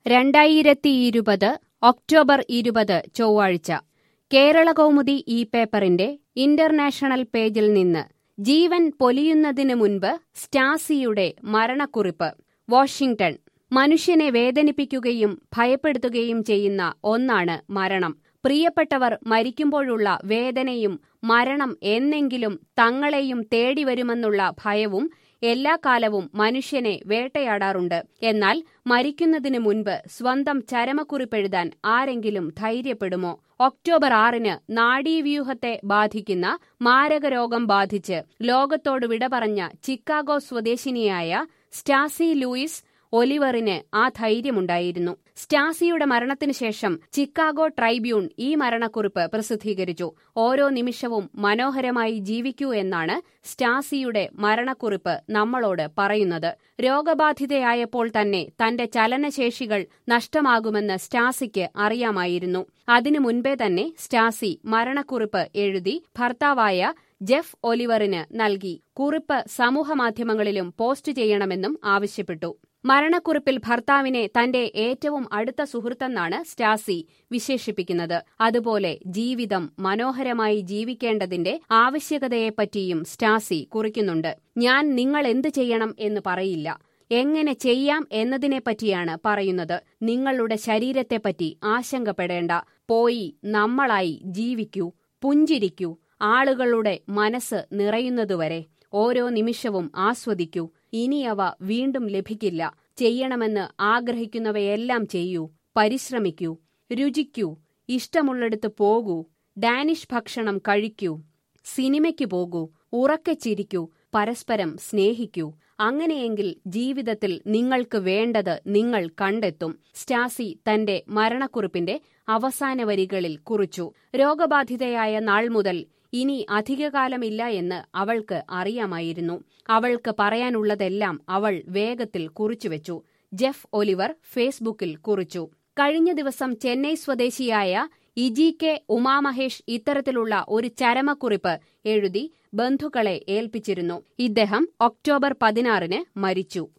രണ്ടായിരത്തിയിരുപത് ഒക്ടോബർ ഇരുപത് ചൊവ്വാഴ്ച കേരളകൗമുദി ഈ പേപ്പറിന്റെ ഇന്റർനാഷണൽ പേജിൽ നിന്ന് ജീവൻ പൊലിയുന്നതിനു മുൻപ് സ്റ്റാസിയുടെ മരണക്കുറിപ്പ് വാഷിംഗ്ടൺ മനുഷ്യനെ വേദനിപ്പിക്കുകയും ഭയപ്പെടുത്തുകയും ചെയ്യുന്ന ഒന്നാണ് മരണം പ്രിയപ്പെട്ടവർ മരിക്കുമ്പോഴുള്ള വേദനയും മരണം എന്നെങ്കിലും തങ്ങളെയും തേടിവരുമെന്നുള്ള ഭയവും എല്ലാ കാലവും മനുഷ്യനെ വേട്ടയാടാറുണ്ട് എന്നാൽ മരിക്കുന്നതിനു മുൻപ് സ്വന്തം ചരമക്കുറിപ്പെഴുതാൻ ആരെങ്കിലും ധൈര്യപ്പെടുമോ ഒക്ടോബർ ആറിന് നാഡീവ്യൂഹത്തെ ബാധിക്കുന്ന മാരകരോഗം ബാധിച്ച് ലോകത്തോട് വിട പറഞ്ഞ ചിക്കാഗോ സ്വദേശിനിയായ സ്റ്റാസി ലൂയിസ് ഒലിവറിന് ആ ധൈര്യമുണ്ടായിരുന്നു സ്റ്റാസിയുടെ മരണത്തിനു ശേഷം ചിക്കാഗോ ട്രൈബ്യൂൺ ഈ മരണക്കുറിപ്പ് പ്രസിദ്ധീകരിച്ചു ഓരോ നിമിഷവും മനോഹരമായി ജീവിക്കൂ എന്നാണ് സ്റ്റാസിയുടെ മരണക്കുറിപ്പ് നമ്മളോട് പറയുന്നത് രോഗബാധിതയായപ്പോൾ തന്നെ തന്റെ ചലനശേഷികൾ നഷ്ടമാകുമെന്ന് സ്റ്റാസിക്ക് അറിയാമായിരുന്നു അതിനു മുൻപേ തന്നെ സ്റ്റാസി മരണക്കുറിപ്പ് എഴുതി ഭർത്താവായ ജെഫ് ഒലിവറിന് നൽകി കുറിപ്പ് സമൂഹമാധ്യമങ്ങളിലും പോസ്റ്റ് ചെയ്യണമെന്നും ആവശ്യപ്പെട്ടു മരണക്കുറിപ്പിൽ ഭർത്താവിനെ തന്റെ ഏറ്റവും അടുത്ത സുഹൃത്തെന്നാണ് സ്റ്റാസി വിശേഷിപ്പിക്കുന്നത് അതുപോലെ ജീവിതം മനോഹരമായി ജീവിക്കേണ്ടതിന്റെ ആവശ്യകതയെപ്പറ്റിയും സ്റ്റാസി കുറിക്കുന്നുണ്ട് ഞാൻ നിങ്ങൾ എന്ത് ചെയ്യണം എന്ന് പറയില്ല എങ്ങനെ ചെയ്യാം എന്നതിനെപ്പറ്റിയാണ് പറയുന്നത് നിങ്ങളുടെ ശരീരത്തെപ്പറ്റി ആശങ്കപ്പെടേണ്ട പോയി നമ്മളായി ജീവിക്കൂ പുഞ്ചിരിക്കൂ ആളുകളുടെ മനസ്സ് നിറയുന്നതുവരെ ഓരോ നിമിഷവും ആസ്വദിക്കൂ ഇനിയവ വീണ്ടും ലഭിക്കില്ല ചെയ്യണമെന്ന് ആഗ്രഹിക്കുന്നവയെല്ലാം ചെയ്യൂ പരിശ്രമിക്കൂ രുചിക്കൂ ഇഷ്ടമുള്ളിടത്ത് പോകൂ ഡാനിഷ് ഭക്ഷണം കഴിക്കൂ സിനിമയ്ക്ക് പോകൂ ഉറക്കെ ചിരിക്കൂ പരസ്പരം സ്നേഹിക്കൂ അങ്ങനെയെങ്കിൽ ജീവിതത്തിൽ നിങ്ങൾക്ക് വേണ്ടത് നിങ്ങൾ കണ്ടെത്തും സ്റ്റാസി തന്റെ മരണക്കുറിപ്പിന്റെ അവസാന വരികളിൽ കുറിച്ചു രോഗബാധിതയായ നാൾ മുതൽ ഇനി അധികകാലമില്ല എന്ന് അവൾക്ക് അറിയാമായിരുന്നു അവൾക്ക് പറയാനുള്ളതെല്ലാം അവൾ വേഗത്തിൽ കുറിച്ചുവെച്ചു ജെഫ് ഒലിവർ ഫേസ്ബുക്കിൽ കുറിച്ചു കഴിഞ്ഞ ദിവസം ചെന്നൈ സ്വദേശിയായ ഇജി കെ ഉമാമഹേഷ് ഇത്തരത്തിലുള്ള ഒരു ചരമക്കുറിപ്പ് എഴുതി ബന്ധുക്കളെ ഏൽപ്പിച്ചിരുന്നു ഇദ്ദേഹം ഒക്ടോബർ പതിനാറിന് മരിച്ചു